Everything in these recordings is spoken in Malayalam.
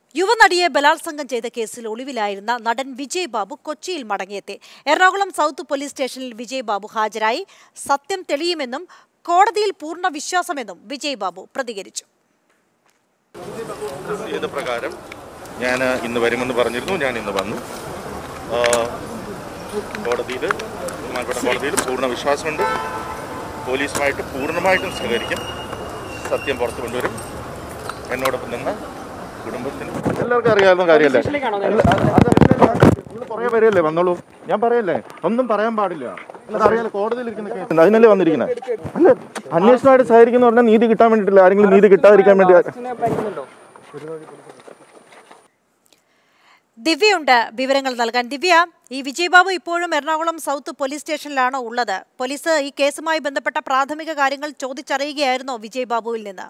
യുവനടിയെ ബലാത്സംഗം ചെയ്ത കേസിൽ ഒളിവിലായിരുന്ന നടൻ വിജയ് ബാബു കൊച്ചിയിൽ മടങ്ങിയെത്തി എറണാകുളം സൗത്ത് പോലീസ് സ്റ്റേഷനിൽ വിജയ് ബാബു ഹാജരായി സത്യം തെളിയുമെന്നും കോടതിയിൽ പൂർണ്ണ വിശ്വാസമെന്നും വിജയ് ബാബു പ്രതികരിച്ചു ചെയ്ത പ്രകാരം ഞാൻ ഇന്ന് വരുമെന്ന് പറഞ്ഞിരുന്നു ഞാൻ ഇന്ന് വന്നു ആ, കോടതിയിൽ ബഹുമാനപ്പെട്ട കോടതിയിൽ പൂർണ്ണ വിശ്വാസമുണ്ട് പോലീസുമായിട്ട് പൂർണ്ണമായിട്ടും സഹകരിക്കും സത്യം പുറത്തു കൊണ്ടുവരും എന്നോടൊപ്പം നിന്ന് കുടുംബത്തിന് എല്ലാവർക്കും അറിയാവുന്ന കാര്യമല്ലേ കുറേ പേരല്ലേ വന്നോളൂ ഞാൻ പറയല്ലേ ഒന്നും പറയാൻ പാടില്ല അല്ലാതെ അറിയാലോ കോടതിയിൽ ഇരിക്കുന്ന കേസ് അതിനല്ലേ വന്നിരിക്കുന്നത് അല്ല അന്വേഷണമായിട്ട് സഹകരിക്കുന്ന പറഞ്ഞാൽ നീതി കിട്ടാൻ വേണ്ടിയിട്ടില്ല ആരെങ്കിലും നീതി കിട്ടാതിരിക്കാൻ വേണ്ടി ദിവ്യയുണ്ട് വിവരങ്ങൾ നൽകാൻ ദിവ്യ ഈ വിജയ് ബാബു ഇപ്പോഴും എറണാകുളം സൗത്ത് പോലീസ് സ്റ്റേഷനിലാണോ ഉള്ളത് പോലീസ് ഈ കേസുമായി ബന്ധപ്പെട്ട പ്രാഥമിക കാര്യങ്ങൾ ചോദിച്ചറിയുകയായിരുന്നോ വിജയ് ബാബുവിൽ നിന്ന്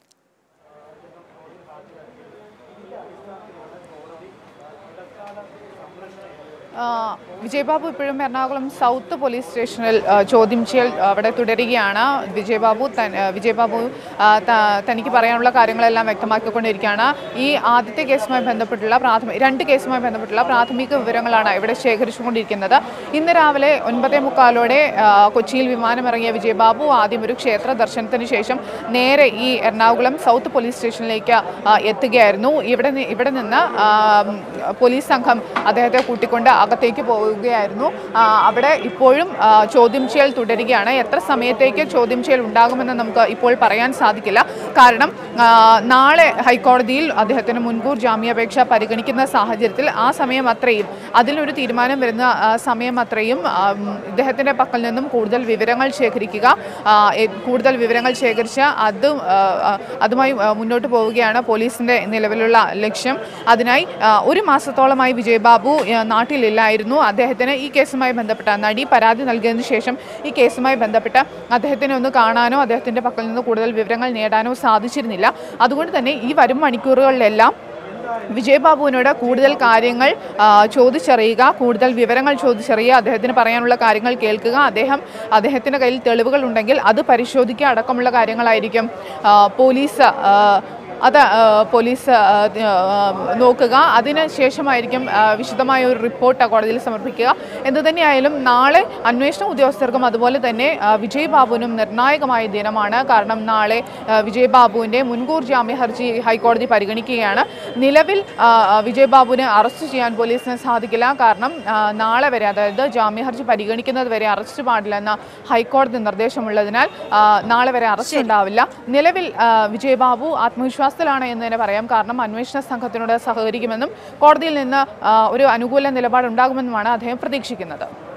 ആ, വിജയബാബു ഇപ്പോഴും എറണാകുളം സൗത്ത് പോലീസ് സ്റ്റേഷനിൽ ആ, ചോദ്യം ചെയ്യൽ അവിടെ തുടരുകയാണ് വിജയബാബു തൻ- ആ, വിജയബാബു ആ, ത- തനിക്ക് പറയാനുള്ള കാര്യങ്ങളെല്ലാം വ്യക്തമാക്കിക്കൊണ്ടിരിക്കുകയാണ് ഈ ആദ്യത്തെ കേസുമായി ബന്ധപ്പെട്ടുള്ള പ്രാഥമിക രണ്ട് കേസുമായി ബന്ധപ്പെട്ടുള്ള പ്രാഥമിക വിവരങ്ങളാണ് ഇവിടെ ശേഖരിച്ചുകൊണ്ടിരിക്കുന്നത് ഇന്ന് രാവിലെ ഒൻപതേ മുക്കാലോടെ ആ, കൊച്ചിയിൽ വിമാനമിറങ്ങിയ വിജയബാബു ആദ്യം ഒരു ക്ഷേത്ര ദർശനത്തിന് ശേഷം നേരെ ഈ എറണാകുളം സൗത്ത് പോലീസ് സ്റ്റേഷനിലേക്ക് ആ, എത്തുകയായിരുന്നു ഇവിടെ നി- ഇവിടെ നിന്ന് ആ, ഉം, പോലീസ് സംഘം അദ്ദേഹത്തെ കൂട്ടിക്കൊണ്ട് അകത്തേക്ക് പോവുകയായിരുന്നു ആ, അവിടെ ഇപ്പോഴും ആ, ചോദ്യം ചെയ്യൽ തുടരുകയാണ് എത്ര സമയത്തേക്ക് ചോദ്യം ചെയ്യൽ ഉണ്ടാകുമെന്ന് നമുക്ക് ഇപ്പോൾ പറയാൻ സാധിക്കില്ല കാരണം ആ, നാളെ ഹൈക്കോടതിയിൽ അദ്ദേഹത്തിന് മുൻകൂർ ജാമ്യാപേക്ഷ പരിഗണിക്കുന്ന സാഹചര്യത്തിൽ ആ സമയം അത്രയും അതിലൊരു തീരുമാനം വരുന്ന ആ, സമയം അത്രയും ആ, ഉം, ഇദ്ദേഹത്തിൻ്റെ പക്കൽ നിന്നും കൂടുതൽ വിവരങ്ങൾ ശേഖരിക്കുക ആ, എ- കൂടുതൽ വിവരങ്ങൾ ശേഖരിച്ച് അത് ആ, ആ, അതുമായി ആ, മുന്നോട്ട് പോവുകയാണ് പോലീസിൻ്റെ നിലവിലുള്ള ലക്ഷ്യം അതിനായി ആ, ഒരു മാസത്തോളമായി വിജയബാബു ആ, നാട്ടിലില്ലായിരുന്നു അദ്ദേഹത്തിന് ഈ കേസുമായി ബന്ധപ്പെട്ട നടി പരാതി നൽകിയതിനു ശേഷം ഈ കേസുമായി ബന്ധപ്പെട്ട് അദ്ദേഹത്തിനെ ഒന്ന് കാണാനോ അദ്ദേഹത്തിൻ്റെ പക്കൽ നിന്ന് കൂടുതൽ വിവരങ്ങൾ നേടാനോ സാധിച്ചിരുന്നില്ല അതുകൊണ്ട് തന്നെ ഈ വരും മണിക്കൂറുകളിലെല്ലാം വിജയബാബുവിനോട് കൂടുതൽ കാര്യങ്ങൾ ആ, ചോദിച്ചറിയുക കൂടുതൽ വിവരങ്ങൾ ചോദിച്ചറിയുക അദ്ദേഹത്തിന് പറയാനുള്ള കാര്യങ്ങൾ കേൾക്കുക അദ്ദേഹം അദ്ദേഹത്തിൻ്റെ കയ്യിൽ തെളിവുകൾ ഉണ്ടെങ്കിൽ അത് പരിശോധിക്കുക അടക്കമുള്ള കാര്യങ്ങളായിരിക്കും ആ, പോലീസ് ആ, അത് ആ, പോലീസ് ആ, ആ, നോക്കുക അതിന് ശേഷമായിരിക്കും ആ, വിശദമായ ഒരു റിപ്പോർട്ട് കോടതിയിൽ സമർപ്പിക്കുക എന്തു തന്നെയായാലും നാളെ അന്വേഷണ ഉദ്യോഗസ്ഥർക്കും അതുപോലെ തന്നെ ആ, വിജയ് ബാബുവിനും നിർണായകമായ ദിനമാണ് കാരണം നാളെ ആ, വിജയ് ബാബുവിൻ്റെ മുൻകൂർ ജാമ്യ ഹർജി ഹൈക്കോടതി പരിഗണിക്കുകയാണ് നിലവിൽ ആ, ആ, വിജയ് ബാബുവിനെ അറസ്റ്റ് ചെയ്യാൻ പോലീസിന് സാധിക്കില്ല കാരണം ആ, നാളെ വരെ അതായത് ജാമ്യ ഹർജി പരിഗണിക്കുന്നത് വരെ അറസ്റ്റ് പാടില്ലെന്ന ഹൈക്കോടതി നിർദ്ദേശമുള്ളതിനാൽ ആ, നാളെ വരെ അറസ്റ്റ് ഉണ്ടാവില്ല നിലവിൽ ആ, വിജയ് ബാബു ആത്മവിശ്വാസത്തിലാണ് എന്ന് തന്നെ പറയാം കാരണം അന്വേഷണ സംഘത്തിനോട് സഹകരിക്കുമെന്നും കോടതിയിൽ നിന്ന് ആ, ഒരു അനുകൂല നിലപാടുണ്ടാകുമെന്നുമാണ് അദ്ദേഹം പ്രതീക്ഷിക്കുന്നത്